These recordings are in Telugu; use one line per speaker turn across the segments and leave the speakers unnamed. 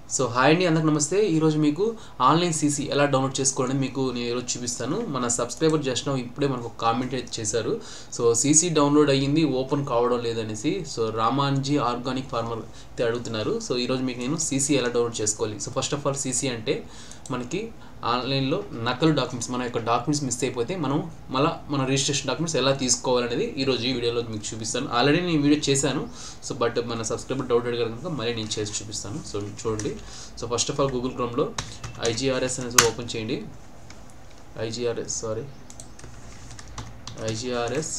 సో హాయ్ అండి అందరికి నమస్తే ఈరోజు మీకు ఆన్లైన్ సీసీ ఎలా డౌన్లోడ్ చేసుకోవాలని మీకు నేను ఈరోజు చూపిస్తాను మన సబ్స్క్రైబర్ జస్ట్ నౌ ఇప్పుడే మనకు కామెంట్ అయితే చేశారు సో సీసీ డౌన్లోడ్ అయ్యింది ఓపెన్ కావడం లేదనేసి సో రామాన్జీ ఆర్గానిక్ ఫార్మర్ అయితే అడుగుతున్నారు సో ఈరోజు మీకు నేను సీసీ ఎలా డౌన్లోడ్ చేసుకోవాలి so first of all CC అంటే మనకి ఆన్లైన్లో నకలు డాక్యుమెంట్స్ మన యొక్క డాక్యుమెంట్స్ మిస్ అయిపోతే మనం మళ్ళీ మన రిజిస్ట్రేషన్ డాక్యుమెంట్స్ ఎలా తీసుకోవాలనేది ఈరోజు ఈ వీడియోలో మీకు చూపిస్తాను ఆల్రెడీ నేను వీడియో చేశాను సో బట్ మన సబ్స్క్రైబర్ డౌట్ అడిగారు కనుక మళ్ళీ నేను చేసి చూపిస్తాను సో చూడండి so first of all Google క్రోమ్లో ఐజీఆర్ఎస్ అనేది ఓపెన్ చేయండి ఐజీఆర్ఎస్ సారీ ఐజీఆర్ఎస్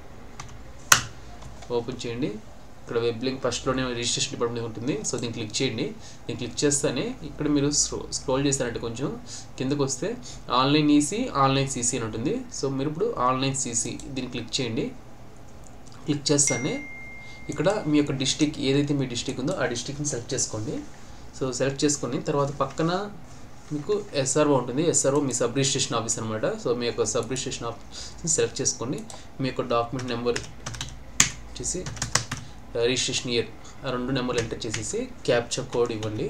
ఓపెన్ చేయండి ఇక్కడ వెబ్ లింక్ ఫస్ట్లోనే రిజిస్ట్రేషన్ డిపార్ట్మెంట్ ఉంటుంది సో దీన్ని క్లిక్ చేయండి దీన్ని క్లిక్ చేస్తేనే ఇక్కడ మీరు స్క్రో స్క్రోల్ చేశారంటే కొంచెం కిందకు వస్తే ఆన్లైన్ ఈసీ ఆన్లైన్ సీసీ అని ఉంటుంది సో మీరు ఇప్పుడు ఆన్లైన్ సీసీ దీన్ని క్లిక్ చేయండి క్లిక్ చేస్తానే ఇక్కడ మీ యొక్క డిస్టిక్ ఏదైతే మీ డిస్టిక్ ఉందో ఆ డిస్టిక్ని సెలెక్ట్ చేసుకోండి సో సెలెక్ట్ చేసుకొని తర్వాత పక్కన మీకు ఎస్ఆర్ఓ ఉంటుంది ఎస్ఆర్ఓ మీ సబ్ రిజిస్ట్రేషన్ ఆఫీస్ అనమాట సో మీ యొక్క సబ్ రిజిస్ట్రేషన్ ఆఫీస్ని సెలెక్ట్ చేసుకోండి మీ యొక్క డాక్యుమెంట్ నెంబర్ వచ్చేసి రిజిస్ట్రేషన్ ఇయర్ ఆ రెండు నెంబర్లు ఎంటర్ చేసేసి క్యాప్చర్ కోడ్ ఇవ్వండి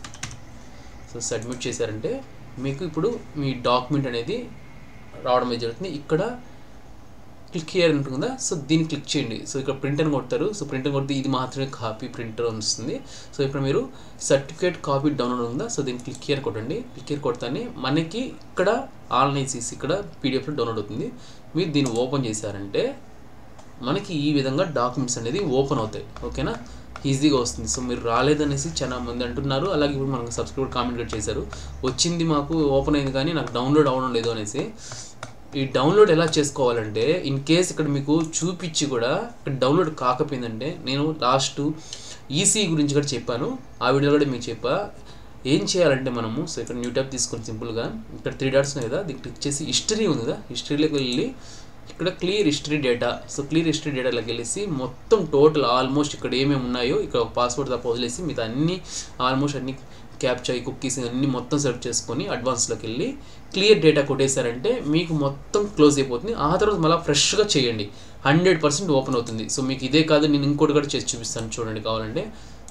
సో సబ్మిట్ చేశారంటే మీకు ఇప్పుడు మీ డాక్యుమెంట్ అనేది రావడం అనేది జరుగుతుంది ఇక్కడ క్లిక్ హియర్ ఉంటుందా సో దీన్ని క్లిక్ చేయండి సో ఇక్కడ ప్రింట్ అని కొడతారు సో ప్రింట్ అని కొడితే ఇది మాత్రమే కాపీ ప్రింటర్ అని వస్తుంది సో ఇప్పుడు మీరు సర్టిఫికేట్ కాపీ డౌన్లోడ్ ఉందా సో దీన్ని క్లిక్ హియర్ కొట్టండి క్లిక్ హియర్ కొడతానే మనకి ఇక్కడ ఆన్లైన్ సీసీ ఇక్కడ పీడిఎఫ్లో డౌన్లోడ్ అవుతుంది మీరు దీన్ని ఓపెన్ చేశారంటే మనకి ఈ విధంగా డాక్యుమెంట్స్ అనేది ఓపెన్ అవుతాయి ఓకేనా ఈజీగా వస్తుంది సో మీరు రాలేదనేసి చాలా మంది అంటున్నారు అలాగే ఇప్పుడు మనకు సబ్స్క్రైబర్ కామెంట్ కూడా చేశారు వచ్చింది మాకు ఓపెన్ అయింది కానీ నాకు డౌన్లోడ్ అవ్వడం లేదు అనేసి ఈ డౌన్లోడ్ ఎలా చేసుకోవాలంటే ఇన్ కేస్ ఇక్కడ మీకు చూపించి కూడా ఇక్కడ డౌన్లోడ్ కాకపోయిందంటే నేను లాస్ట్ ఈసీ గురించి కూడా చెప్పాను ఆ వీడియో కూడా మీకు చెప్పా ఏం చేయాలంటే మనము సో ఇక్కడ న్యూ ట్యాబ్ తీసుకొని సింపుల్గా ఇక్కడ త్రీ డాట్స్ ఉన్నాయి కదా దీనికి క్లిక్ చేసి హిస్టరీ ఉంది కదా హిస్టరీలోకి వెళ్ళి ఇక్కడ clear history data so clear history డేటాలోకి వెళ్ళేసి మొత్తం టోటల్ ఆల్మోస్ట్ ఇక్కడ ఏమేమి ఉన్నాయో ఇక్కడ ఒక పాస్వర్డ్ తప్ప వదిలేసి మిగతా అన్ని ఆల్మోస్ట్ అన్ని క్యాప్చర్ కుక్కీస్ అన్ని మొత్తం సెలెక్ట్ చేసుకొని అడ్వాన్స్లోకి వెళ్ళి క్లియర్ డేటా కొట్టేశారంటే మీకు మొత్తం క్లోజ్ అయిపోతుంది ఆ తర్వాత మళ్ళీ ఫ్రెష్గా చేయండి హండ్రెడ్ పర్సెంట్ ఓపెన్ అవుతుంది సో మీకు ఇదే కాదు నేను ఇంకోటి కూడా చేసి చూపిస్తాను చూడండి కావాలంటే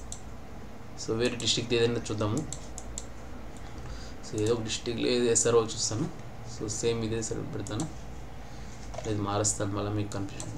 సో వేరే డిస్టిక్ ఏదైనా చూద్దాము సో ఏదో ఒక డిస్టిక్లో ఏది ఎస్ఆర్ఓ చూస్తాను సో సేమ్ ఇదే సరే పెడతాను ఇది మారుస్తాను మళ్ళీ మీకు confusion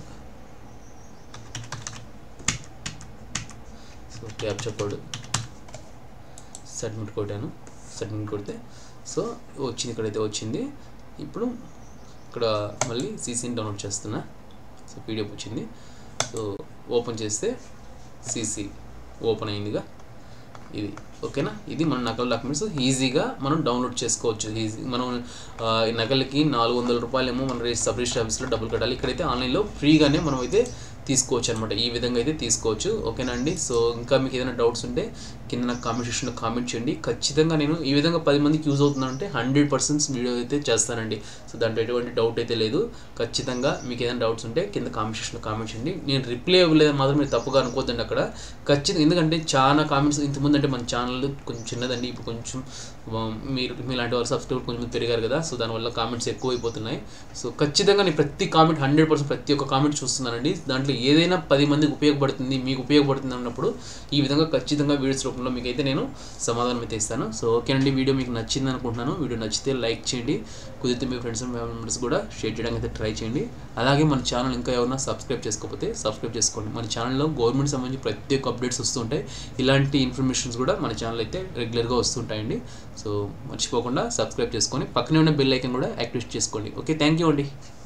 so capture code submit కొట్టాను సబ్మిట్ కొడితే సో వచ్చింది ఇక్కడైతే వచ్చింది ఇప్పుడు ఇక్కడ మళ్ళీ సీసీని డౌన్లోడ్ చేస్తున్నా సో పీడిఎఫ్ వచ్చింది సో ఓపెన్ చేస్తే సీసీ ఓపెన్ అయిందిగా ఇది ఓకేనా ఇది మన నకల్ డాక్యుమెంట్స్ ఈజీగా మనం డౌన్లోడ్ చేసుకోవచ్చు ఈజీ మనం నకలకి నాలుగు వందల రూపాయలేమో మన సబ్ రిజిస్టర్ ఆఫీస్లో డబ్బులు కట్టాలి ఇక్కడైతే ఆన్లైన్లో ఫ్రీగానే మనం అయితే తీసుకోవచ్చు అనమాట ఈ విధంగా అయితే తీసుకోవచ్చు ఓకేనా అండి సో ఇంకా మీకు ఏదైనా డౌట్స్ ఉంటే కింద నాకు కామెంట్ సెక్షన్లో కామెంట్ చేయండి ఖచ్చితంగా నేను ఈ విధంగా పది మందికి యూజ్ అవుతుందంటే హండ్రెడ్ పర్సెంట్స్ వీడియో అయితే చేస్తానండి సో దాంట్లో ఎటువంటి డౌట్ అయితే లేదు ఖచ్చితంగా మీకు ఏదైనా డౌట్స్ ఉంటే కింద కామెంట్ సెక్షన్లో కామెంట్ చేయండి నేను రిప్లై ఇవ్వలేదు మాత్రం మీరు తప్పుగా అనుకోవద్దండి అక్కడ ఖచ్చితంగా ఎందుకంటే చాలా కామెంట్స్ ఇంతకుముందు అంటే మన ఛానల్ కొంచెం చిన్నదండి ఇప్పుడు కొంచెం మీరు మీలాంటి వారు సబ్స్క్రైబర్ కొంచెం పెరిగారు కదా సో దానివల్ల కామెంట్స్ ఎక్కువ అయిపోతున్నాయి సో ఖచ్చితంగా నేను ప్రతి కామెంట్ హండ్రెడ్ పర్సెంట్ ప్రతి ఒక్క కామెంట్ చూస్తున్నానండి దాంట్లో ఏదైనా పది మందికి ఉపయోగపడుతుంది మీకు ఉపయోగపడుతుంది అన్నప్పుడు ఈ విధంగా ఖచ్చితంగా వీడియోస్ రూపంలో మీకు అయితే నేను సమాధానం అయితే ఇస్తాను సో ఓకేనండి వీడియో మీకు నచ్చింది అనుకుంటున్నాను వీడియో నచ్చితే లైక్ చేయండి కుదిరితే మీ ఫ్రెండ్స్ అండ్ ఫ్యామిలీ మెంబర్స్ కూడా షేర్ చేయడానికి అయితే ట్రై చేయండి అలాగే మన ఛానల్ ఇంకా ఎవరైనా సబ్స్క్రైబ్ చేసుకోకపోతే సబ్స్క్రైబ్ చేసుకోండి మన ఛానల్లో గవర్నమెంట్ సంబంధించి ప్రతి ఒక్క అప్డేట్స్ వస్తుంటాయి ఇలాంటి ఇన్ఫర్మేషన్స్ కూడా మన ఛానల్ అయితే రెగ్యులర్గా వస్తుంటాయండి సో మర్చిపోకుండా సబ్స్క్రైబ్ చేసుకొని పక్కనే ఉన్న బెల్ ఐకన్ కూడా యాక్టివేట్ చేసుకోండి ఓకే థ్యాంక్ యూ అండి